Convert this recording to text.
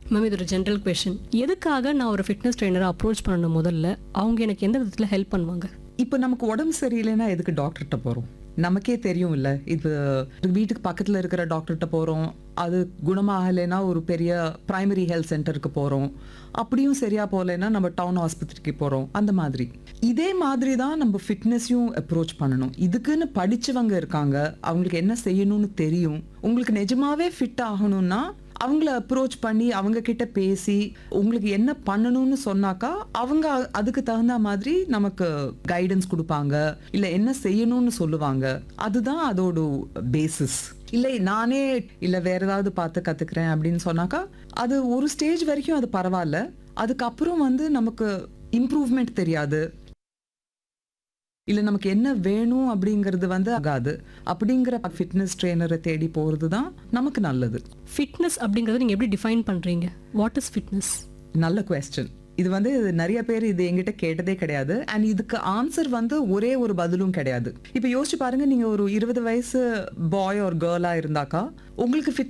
ma'am இது ஒரு general question எதுக்காக நான் ஒரு ஃபிட்னஸ் ட்ரைனரை அப்ரோச் பண்ணணும் முதல்ல அவங்க எனக்கு எந்த விதத்தில் ஹெல்ப் பண்ணுவாங்க இப்போ நமக்கு உடம்பு சரியில்லைன்னா எதுக்கு டாக்டர்கிட்ட போகிறோம் நமக்கே தெரியும் இல்லை இது வீட்டுக்கு பக்கத்தில் இருக்கிற டாக்டர்கிட்ட போகிறோம் அது குணமாகலைன்னா ஒரு பெரிய பிரைமரி ஹெல்த் சென்டருக்கு போகிறோம் அப்படியும் சரியா போகலைன்னா நம்ம டவுன் ஆஸ்பத்திரிக்கு போகிறோம் அந்த மாதிரி இதே மாதிரி தான் நம்ம ஃபிட்னஸையும் அப்ரோச் பண்ணணும் இதுக்குன்னு படிச்சவங்க இருக்காங்க அவங்களுக்கு என்ன செய்யணும்னு தெரியும் உங்களுக்கு நிஜமாவே ஃபிட் ஆகணும்னா அவங்கள அப்ரோச் பண்ணி அவங்க கிட்ட பேசி உங்களுக்கு என்ன பண்ணணும்னு சொன்னாக்கா அவங்க அ- அதுக்கு தகுந்த மாதிரி நமக்கு கைடன்ஸ் கொடுப்பாங்க இல்ல என்ன செய்யணும்னு சொல்லுவாங்க அதுதான் அதோட பேசிஸ் இல்லை நானே இல்ல வேற ஏதாவது பார்த்து கத்துக்கிறேன் அப்படின்னு சொன்னாக்கா அது ஒரு ஸ்டேஜ் வரைக்கும் அது பரவாயில்ல அதுக்கப்புறம் வந்து நமக்கு இம்ப்ரூவ்மெண்ட் தெரியாது இல்ல நமக்கு என்ன வேணும் அப்படிங்கிறது வந்து ஆகாது அப்படிங்கிற ஃபிட்னஸ் ட்ரெயினரை தேடி போறது தான் நமக்கு நல்லது ஃபிட்னஸ் அப்படிங்கறத நீங்கள் எப்படி டிஃபைன் பண்ணுறீங்க வாட் இஸ் ஃபிட்னஸ் நல்ல கொஸ்டின் இது வந்து நிறைய பேர் இது எங்கிட்ட கேட்டதே கிடையாது அண்ட் இதுக்கு ஆன்சர் வந்து ஒரே ஒரு பதிலும் கிடையாது இப்போ யோசிச்சு பாருங்க நீங்க ஒரு இருபது வயசு பாய் ஒரு கேர்ளா இருந்தாக்கா உங்களுக்கு